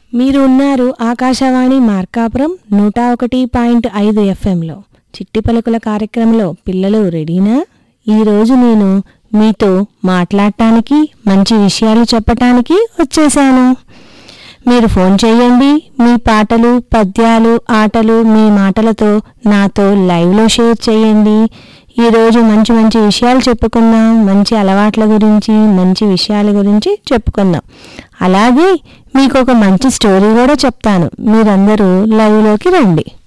మీరు ఉన్నారు ఆకాశవాణి మార్కాపురం నూట ఒకటి పాయింట్ ఐదు ఎఫ్ఎంలో చిట్టి పలుకుల కార్యక్రమంలో పిల్లలు రెడీనా ఈరోజు నేను మీతో మాట్లాడటానికి మంచి విషయాలు చెప్పటానికి వచ్చేసాను మీరు ఫోన్ చేయండి మీ పాటలు పద్యాలు ఆటలు మీ మాటలతో నాతో లైవ్లో షేర్ చేయండి ఈరోజు మంచి మంచి విషయాలు చెప్పుకుందాం మంచి అలవాట్ల గురించి మంచి విషయాల గురించి చెప్పుకుందాం అలాగే మీకు ఒక మంచి స్టోరీ కూడా చెప్తాను మీరందరూ లైవ్లోకి రండి